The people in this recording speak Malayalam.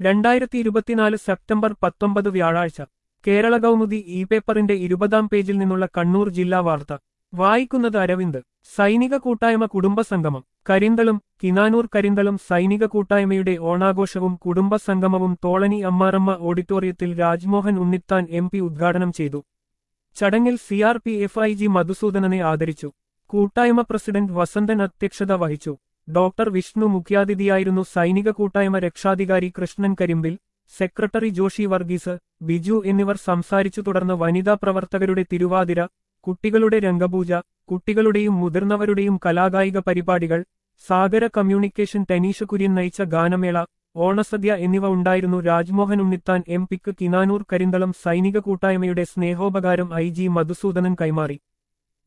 രണ്ടായിരത്തി ഇരുപത്തിനാല് സെപ്റ്റംബർ പത്തൊമ്പത് വ്യാഴാഴ്ച കേരള കൗമുദി ഇ പേപ്പറിന്റെ ഇരുപതാം പേജിൽ നിന്നുള്ള കണ്ണൂർ ജില്ലാ വാർത്ത വായിക്കുന്നത് അരവിന്ദ് സൈനിക കൂട്ടായ്മ കുടുംബസംഗമം കരിന്തളും കിനാനൂർ കരിന്തളും സൈനിക കൂട്ടായ്മയുടെ ഓണാഘോഷവും കുടുംബസംഗമവും തോളനി അമ്മാറമ്മ ഓഡിറ്റോറിയത്തിൽ രാജ്മോഹൻ ഉണ്ണിത്താൻ എം പി ഉദ്ഘാടനം ചെയ്തു ചടങ്ങിൽ C R P F I G മധുസൂദനനെ ആദരിച്ചു കൂട്ടായ്മ പ്രസിഡന്റ് വസന്തൻ അധ്യക്ഷത വഹിച്ചു ഡോക്ടർ വിഷ്ണു മുഖ്യാതിഥിയായിരുന്നു സൈനിക കൂട്ടായ്മ രക്ഷാധികാരി കൃഷ്ണൻ കരിമ്പിൽ സെക്രട്ടറി ജോഷി വർഗീസ് ബിജു എന്നിവർ സംസാരിച്ചു തുടർന്ന് വനിതാ പ്രവർത്തകരുടെ തിരുവാതിര കുട്ടികളുടെ രംഗപൂജ കുട്ടികളുടെയും മുതിർന്നവരുടെയും കലാകായിക പരിപാടികൾ സാഗര കമ്മ്യൂണിക്കേഷൻ ടനീഷ് കുര്യൻ നയിച്ച ഗാനമേള ഓണസദ്യ എന്നിവ ഉണ്ടായിരുന്നു രാജ്മോഹൻ ഉണ്ണിത്താൻ എം പിക്ക് കിനാനൂർ കരിന്തളം സൈനിക കൂട്ടായ്മയുടെ സ്നേഹോപകാരം ഐ ജി മധുസൂദനൻ കൈമാറി